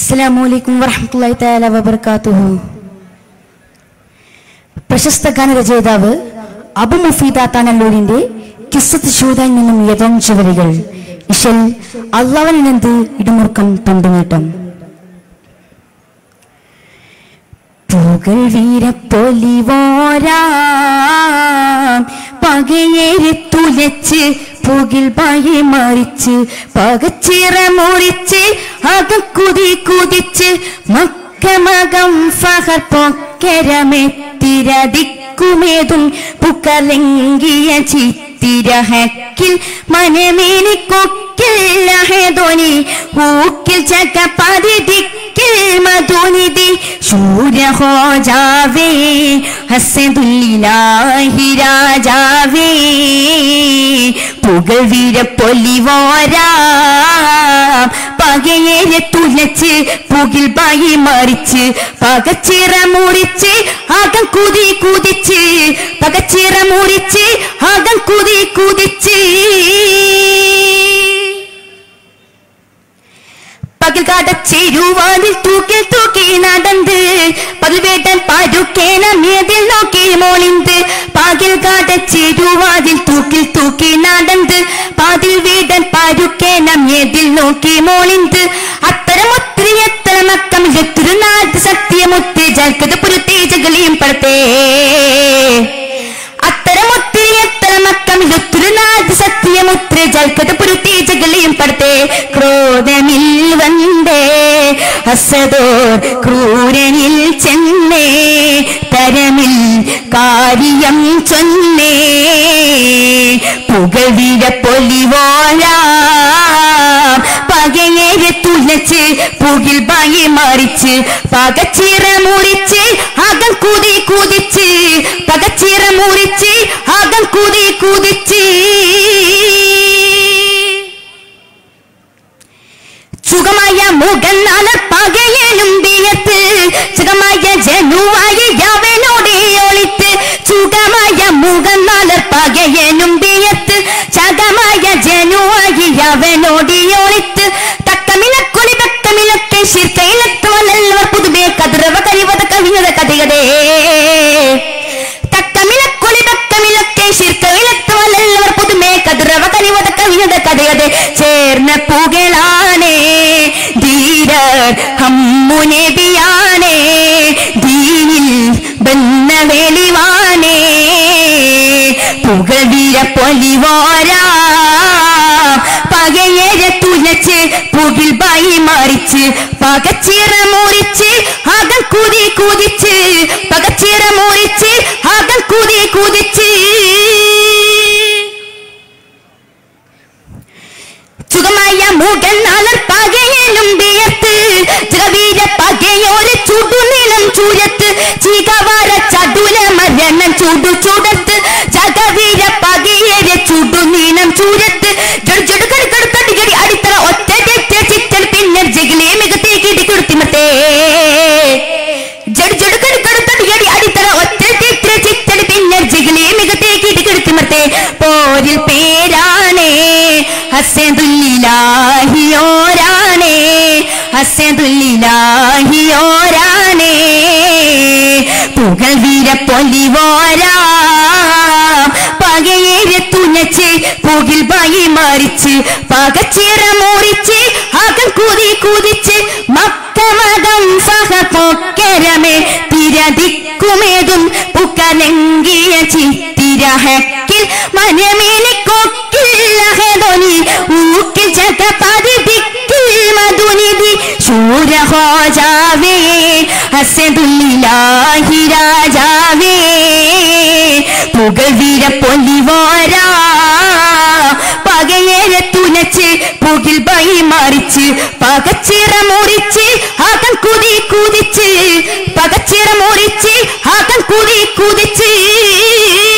അസ്സലാമു അലൈക്കും വറഹ്മത്തുള്ളാഹി തആല വബറകാതുഹു പ്രശസ്ത ഗാനരചയിതാവ് അബു മുഫീദ താനല്ലൂരിന്റെ കിസ്സത്ത് ശൂതാൻ നിന്നും യഥഞ്ച വരികൾ ഇശൽ അള്ളാവനെന്ത് ഇടുമുറുക്കം തൊണ്ടുനീട്ടം പുകൾ വീരപ്പൊലിവോരാം പകയേറി തുലച്ച് പുകിൽ പായി മറിച്ച് പകച്ചിറ മുറിച്ച് അകക്കുതി കുതിച്ച് മക്കമകം ഫഹർ പൊക്കരമെത്തിരതിക്കുമേതും പുക്കലങ്കിയ ചിത്തിരഹക്കിൽ മനമേനി കൊക്കില്ലഹേതോനി ഊക്കിൽ ചക്കപ്പതി ദിക്കിൽ മധുനിധി ശൂരഹോ ജാവേ ഹസ്സദുല്ലിലാഹി രാജാവേ പുകൾ വീരപ്പൊലിവോരാ പകയേറെ തുലച്ച് പുകിൽ ബായി മറിച്ച് പകച്ചിറ മുറിച്ച് അകം കുതി കുതിച്ച് പകച്ചിറ മുറിച്ച് അകം കുതി കുതിച്ച് പകൽ കാടച്ചേരുവാതിൽ തൂക്കിൽ തൂക്കി നടந்து പകൽവേട്ടൻ പരുക്കേന മേതിൽ നോക്കി മോളിന്ത് പകൽ കാടച്ചേരുവാതിൽ തൂക്കിൽ തൂക്കി നടந்து പാതിൽ വീടൻ പരുക്കേന മേതിൽ നോക്കി മോളിന്ത് അത്തരം ഒത്തിരി എത്ര മക്കം എത്തിരു നാട്ട് സത്യമൊത്ത് ജൽക്കത് പുരുത്തി ജഗലിയും പടത്തേ അത്തരം ഒത്തിരി എത്ര മക്കം ഒത്തിരി നാട്ട് സത്യമൊത്ത് ജൽക്കത് പുരുത്തി ജഗലിയും പടത്തേ ക്രോധമിൽ വந்தേ അസദോർ ക്രൂരനിൽ ചെന്നേ തരമിൽ കാര്യം ചൊന്നേ പുകവിര പൊലിവോരാ പകയേറെ തുലച്ച് പുകിൽ ബായി മറിച്ച് പകച്ചിറ മുറിച്ച് അകം കുതി കുതിച്ച് പകച്ചിറ മുറിച്ച് അകം കുതി കുതിച്ച് സുഖമായ മുഖന്നാല പകയനും ബിയത്ത് സുഖമായ ജനുവായി അവനോട് ഒളിത്ത് സുഖമായ മുഖന്നാല പകയനും ബിയത്ത് ചകമായ ജനുവായി അവനോട് ഒളിത്ത് തക്കമിലക്കൊളി തക്കമിലക്കെ ശിർക്കയിലെത്തുവല്ലവർ പുതുമേ കതിരവ കഴിവത കവിഞ്ഞത കഥകതേ തക്കമിലക്കൊളി തക്കമിലക്കെ ശിർക്കയിലെത്തുവല്ലവർ പുതുമേ കതിരവ കഴിവത കവിഞ്ഞത കഥകതേ ചേർന്ന പുകളാണേ ധീരർ ഹമ്മുനബിയാണേ ദീനിൽ ബന്ന വെളിവാനേ പുകവീര പൊലിവാരാ പകയേറെ തുലച്ച് പുകിൽ ബായി മറിച്ച് പകച്ചിറ മുറിച്ച് അകം കുതി കുതിച്ച് പകച്ചിറ മുറിച്ച് അകം കുതി കുതിച്ച് സുഖമായ മുകൾ നാളർ പകയനും വിയത്ത് ജഗവീര പകയോര് ചുടുനിലം ചൂരത്ത് ചികവാര ചടുല മരണം ചുടു ചുടത്ത് ജഗവീര പകയേരെ ചുടുനീളം ചൂരത്ത് ജടു ജടു കടുക്കടു തടികടി അടിത്തറ ഒറ്റ തെറ്റ ചിറ്റൽ പിന്നെ ജഗിലെ മികത്തെ കിടി കൊടുത്തിമത്തേ ജടു ജടു കടുക്കടു തടികടി അടിത്തറ ഒറ്റ തെറ്റ ചിറ്റൽ പിന്നെ ജഗിലെ മികത്തെ കിടി കൊടുത്തിമത്തേ പോരിൽ പേരാണേ ഹസ്സദുല്ലിലാഹിയോരാണേ ഹസ്സദുല്ലിലാഹിയോരാണേ പുകൾ വീര പൊലിവോരാ പകയേറെ തുനച്ച് പുകിൽ ബായി മറിച്ച് പകച്ചിറ മുറിച്ച് അകം കുതി കുതിച്ച് മക്കമകം സഹ പൊക്കരമേ തിരതിക്കുമേതും പുക്കലങ്കിയ ചിത്തിരഹക്കിൽ മനമേനി കൊക്കില്ലഹദോനി ഊക്കിൽ ചകപതി ദിക്കിൽ മധുനിധി ശൂരഹോ ജാവേ ഹസ്സദുല്ലിലാഹി രാജാവേ പുകൾ വീര പൊലിവാരാ പകയേറെ തുനച്ച് പുകിൽ ബൈ മറിച്ച് പകച്ചിറ മുറിച്ച് അകം കുതി കുതിച്ച് പകച്ചിറ മുറിച്ച് അകം കുതി കുതിച്ച്